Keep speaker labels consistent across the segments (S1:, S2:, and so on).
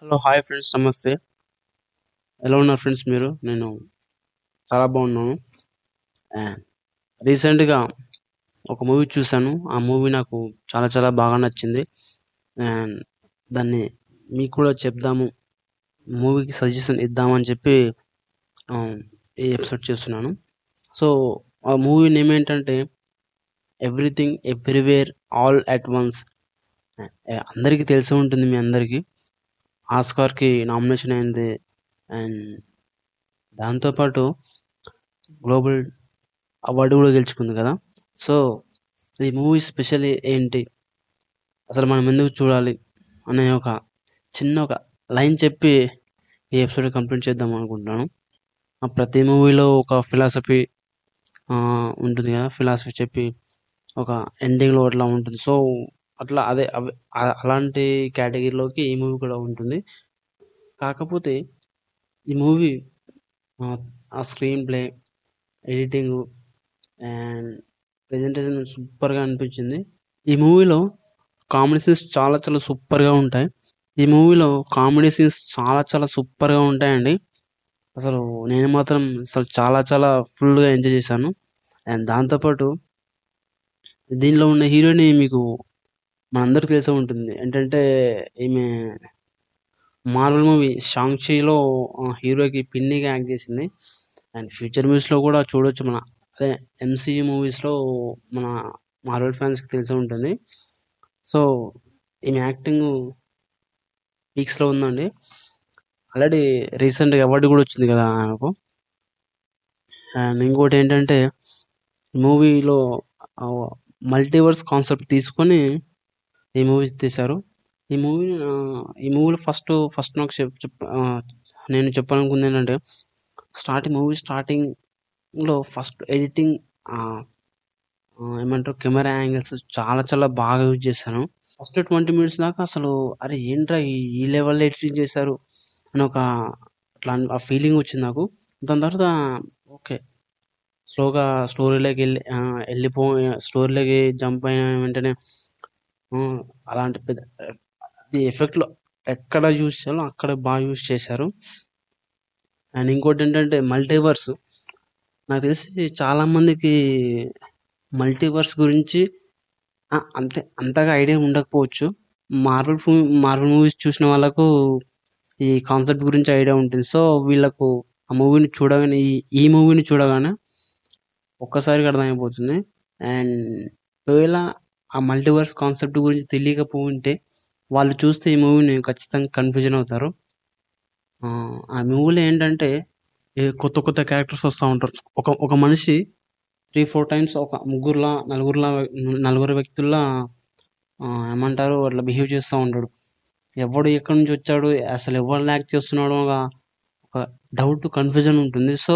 S1: Hello hi friends నమస్తే ఎలా ఉన్నారు ఫ్రెండ్స్ మీరు నేను చాలా బాగున్నాను అండ్ రీసెంట్గా ఒక మూవీ చూశాను ఆ మూవీ నాకు చాలా చాలా బాగా నచ్చింది అండ్ దాన్ని మీకు కూడా చెప్దాము మూవీకి సజెషన్ ఇద్దామని చెప్పి ఆ, ఈ ఎపిసోడ్ చేస్తున్నాను సో ఆ మూవీ నేమ్ ఏంటంటే everything everywhere all at once అందరికీ తెలిసి ఉంటుంది మీ అందరికీ ఆస్కార్కి నామినేషన్ అయింది అండ్ దాంతోపాటు గ్లోబల్ అవార్డు కూడా గెలుచుకుంది కదా సో ఈ మూవీ స్పెషల్ ఏంటి అసలు మనం ఎందుకు చూడాలి అనే ఒక చిన్న ఒక లైన్ చెప్పి ఈ ఎపిసోడ్ కంప్లీట్ చేద్దాం అనుకుంటున్నాను ఆ ప్రతి మూవీలో ఒక ఫిలాసఫీ ఉంటుంది కదా ఫిలాసఫీ చెప్పి ఒక ఎండింగ్లో అట్లా ఉంటుంది సో అట్లా అదే అవి- ఆ- అలాంటి కేటగిరీలోకి ఈ మూవీ కూడా ఉంటుంది కాకపోతే ఈ movie uh screenplay editing and presentation సూపర్గా అనిపించింది ఈ మూవీలో కామెడీ సీన్స్ చాలా చాలా సూపర్గా ఉంటాయి ఈ మూవీలో కామెడీ సీన్స్ చాలా చాలా సూపర్గా ఉంటాయండి అసలు నేను మాత్రం అసలు చాలా చాలా ఫుల్గా ఎంజాయ్ చేశాను అండ్ దాంతోపాటు దీనిలో ఉన్న హీరోయిన్ మీకు మనందరికి తెలిసే ఉంటుంది ఏంటంటే ఈమె మార్వల్ మూవీ షాంగ్షీలో హీరోకి పిన్నిగా యాక్ట్ చేసింది అండ్ ఫ్యూచర్ మూవీస్లో కూడా చూడొచ్చు మన అదే ఎంసీయూ మూవీస్లో మన మార్వల్ ఫ్యాన్స్కి తెలిసే ఉంటుంది సో ఈమె యాక్టింగ్ పీక్స్లో ఉందండి ఆల్రెడీ రీసెంట్గా అవార్డు కూడా వచ్చింది కదా ఆమెకు అండ్ ఇంకోటి ఏంటంటే ఈ మూవీలో మల్టీవర్స్ కాన్సెప్ట్ తీసుకొని ఈ మూవీ తీశారు ఈ మూవీ ఈ మూవీలో ఫస్ట్ ఫస్ట్ నాకు చెప్ చెప్ ఆ, నేను చెప్పాలనుకుంది ఏంటంటే స్టార్టింగ్ మూవీ స్టార్టింగ్లో ఫస్ట్ ఎడిటింగ్ ఏమంటారు కెమెరా యాంగిల్స్ చాలా చాలా బాగా యూజ్ చేశాను ఫస్ట్ ట్వంటీ మినిట్స్ దాకా అసలు అరే ఏంట్రా ఈ- ఈ లెవెల్లో ఎడిటింగ్ చేశారు అని ఒక అట్లా అన్- ఆ ఫీలింగ్ వచ్చింది నాకు దాని తర్వాత ఓకే స్లోగా స్టోరీలోకి వెళ్ళి ఆ, వెళ్ళిపో స్టోరీలోకి జంప్ అయిన వెంటనే ఆ, అలాంటి పెద్ద అది ఎఫెక్ట్లో ఎక్కడ యూజ్ చేయాలో అక్కడ బాగా యూజ్ చేశారు అండ్ ఇంకోటి ఏంటంటే మల్టీవర్స్ నాకు తెలిసి చాలా మందికి మల్టీవర్స్ గురించి ఆ, అంటే అంతగా ఐడియా ఉండకపోవచ్చు మార్వల్ మార్వల్ మూవీస్ చూసిన వాళ్ళకు ఈ కాన్సెప్ట్ గురించి ఐడియా ఉంటుంది సో వీళ్ళకు ఆ మూవీని చూడగానే ఈ ఈ మూవీని చూడగానే ఒక్కసారిగా అర్థమైపోతుంది అండ్ ఒకవేళ ఆ మల్టీవర్స్ కాన్సెప్ట్ గురించి తెలియకపోయింటే వాళ్ళు చూస్తే ఈ మూవీని ఖచ్చితంగా కన్ఫ్యూజన్ అవుతారు ఆ, ఆ మూవీలో ఏంటంటే ఏ కొత్త కొత్త క్యారెక్టర్స్ వస్తూ ఉంటారు ఒక ఒక మనిషి త్రీ ఫోర్ టైమ్స్ ఒక ముగ్గురులా నలుగురులా నలుగురు వ్యక్తుల్లా ఆ, ఏమంటారు అట్లా బిహేవ్ చేస్తూ ఉంటాడు ఎవడు ఎక్కడి నుంచి వచ్చాడు అసలు ఎవరు యాక్ట్ చేస్తున్నాడు ఒక ఒక డౌట్ కన్ఫ్యూజన్ ఉంటుంది సో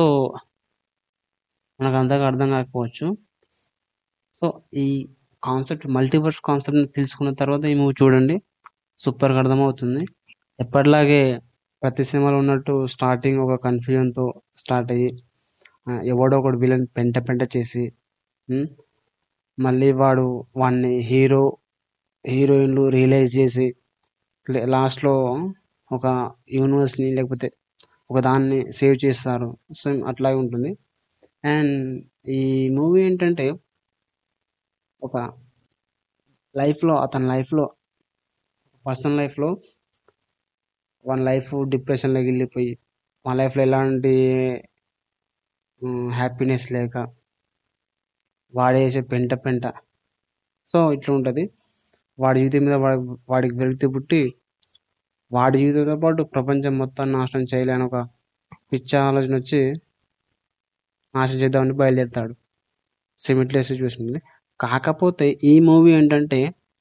S1: మనకు అంతగా అర్థం కాకపోవచ్చు సో ఈ కాన్సెప్ట్ మల్టీవర్స్ కాన్సెప్ట్ తెలుసుకున్న తర్వాత ఈ మూవీ చూడండి సూపర్గా అర్థమవుతుంది ఎప్పటిలాగే ప్రతి సినిమాలో ఉన్నట్టు స్టార్టింగ్ ఒక కన్ఫ్యూజన్తో స్టార్ట్ అయ్యి ఆ, ఎవడో ఒకడు విలన్ పెంట పెంట చేసి ఉమ్, మళ్ళీ వాడు వాడిని హీరో హీరోయిన్లు రియలైజ్ చేసి లాస్ట్లో ఒక యూనివర్స్ని లేకపోతే ఒక దాన్ని సేవ్ చేస్తారు సో అట్లాగే ఉంటుంది అండ్ ఈ మూవీ ఏంటంటే ఒక లైఫ్లో అతని లైఫ్లో పర్సనల్ లైఫ్లో వాళ్ళ లైఫ్ డిప్రెషన్లోకి వెళ్ళిపోయి వాళ్ళ లైఫ్లో ఎలాంటి హ్యాపీనెస్ లేక వాడేసే పెంట పెంట సో ఇట్లా ఉంటుంది వాడి జీవితం మీద వాడి వాడికి విరక్తి పుట్టి వాడి జీవితంతో పాటు ప్రపంచం మొత్తం నాశనం చేయలేని ఒక పిచ్చ ఆలోచన వచ్చి నాశనం చేద్దామని బయలుదేరుతాడు సిమిట్లే సిచ్యువేషన్ ఉంది కాకపోతే ఈ మూవీ ఏంటంటే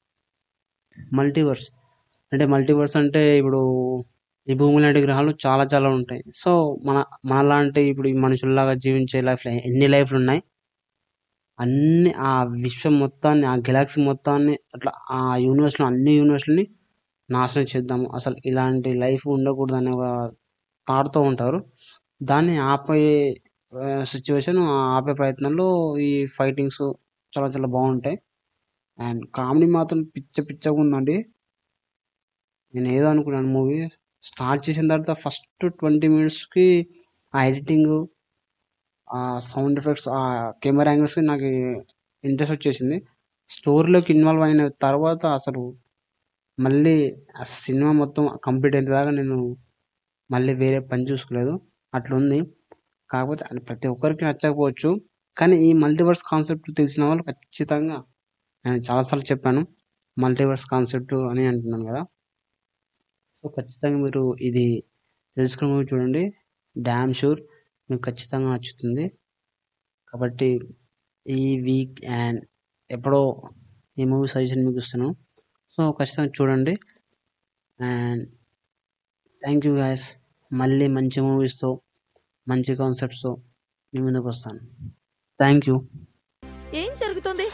S1: మల్టీవర్స్ అంటే మల్టీవర్స్ అంటే ఇప్పుడు ఈ భూమి లాంటి గ్రహాలు చాలా చాలా ఉంటాయి సో మన మనలాంటి ఇప్పుడు ఈ మనుషుల్లాగా జీవించే లైఫ్ ఎన్ని లైఫ్లు ఉన్నాయి అన్ని ఆ విశ్వం మొత్తాన్ని ఆ గెలాక్సీ మొత్తాన్ని అట్లా ఆ యూనివర్స్లో అన్ని యూనివర్స్ని నాశనం చేద్దాము అసలు ఇలాంటి లైఫ్ ఉండకూడదు అనే ఒక థాట్తో ఉంటారు దాన్ని ఆపే సిచ్యువేషన్ ఆపే ప్రయత్నంలో ఈ ఫైటింగ్స్ చాలా చాలా బాగుంటాయి అండ్ కామెడీ మాత్రం పిచ్చ పిచ్చగా ఉందండి నేను ఏదో అనుకున్నాను మూవీ స్టార్ట్ చేసిన తర్వాత ఫస్ట్ ట్వంటీ మినిట్స్కి uh editing uh sound effects uh camera యాంగిల్స్కి నాకు ఇంట్రెస్ట్ వచ్చేసింది స్టోరీలోకి ఇన్వాల్వ్ అయిన తర్వాత అసలు మళ్ళీ ఆ సినిమా మొత్తం కంప్లీట్ అయ్యేదాకా నేను మళ్ళీ వేరే పని చూసుకోలేదు అట్లా ఉంది కాకపోతే అది ప్రతి ఒక్కరికి నచ్చకపోవచ్చు కానీ ఈ మల్టీవర్స్ కాన్సెప్ట్ తెలిసిన వాళ్ళు ఖచ్చితంగా నేను చాలాసార్లు చెప్పాను మల్టీవర్స్ కాన్సెప్ట్ అని అంటున్నాను కదా సో ఖచ్చితంగా మీరు ఇది తెలుసుకున్న మూవీ చూడండి డ్యామ్ షూర్ మీకు ఖచ్చితంగా నచ్చుతుంది కాబట్టి ఈ వీక్ అండ్ ఎప్పుడో ఈ మూవీ సజెషన్ మీకు ఇస్తున్నాను సో ఖచ్చితంగా చూడండి అండ్ థ్యాంక్ యూ గాయస్ మళ్ళీ మంచి మూవీస్తో మంచి కాన్సెప్ట్స్తో మీ ముందుకు వస్తాను థ్యాంక్ యూ
S2: ఏం జరుగుతుంది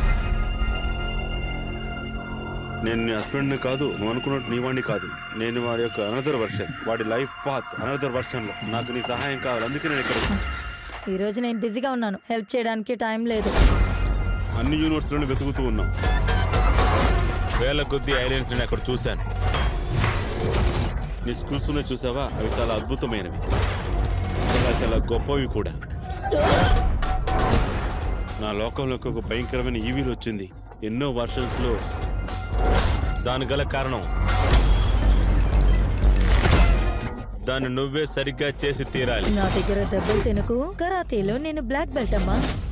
S3: నేను నీ హస్బెండ్ని కాదు నువ్వు అనుకున్నట్టు నీ వాడిని కాదు నేను వాడి యొక్క అనదర్ వర్షన్ వాడి లైఫ్ పాత్ అనదర్ వర్షన్లో నాకు నీ సహాయం కావాలి అందుకే నేను ఇక్కడ ఉన్నాను.
S2: ఈ రోజు నేను బిజీగా ఉన్నాను హెల్ప్ చేయడానికి టైం లేదు
S3: అన్ని యూనివర్సిటీలను వెతుకుతూ ఉన్నాం వేల కొద్ది ఐలాండ్స్ నేను అక్కడ చూశాను నీ స్కూల్స్ ఉన్నాయి చూసావా అవి చాలా అద్భుతమైనవి చాలా చాలా గొప్పవి కూడా నా లోకంలోకి ఒక భయంకరమైన ఈవీలు వచ్చింది ఎన్నో వర్షన్స్ లో దాని గల కారణం దాన్ని నువ్వే సరిగ్గా చేసి తీరాలి
S2: నా దగ్గర దెబ్బలు తినకు కరాతేలో నేను బ్లాక్ బెల్ట్ అమ్మా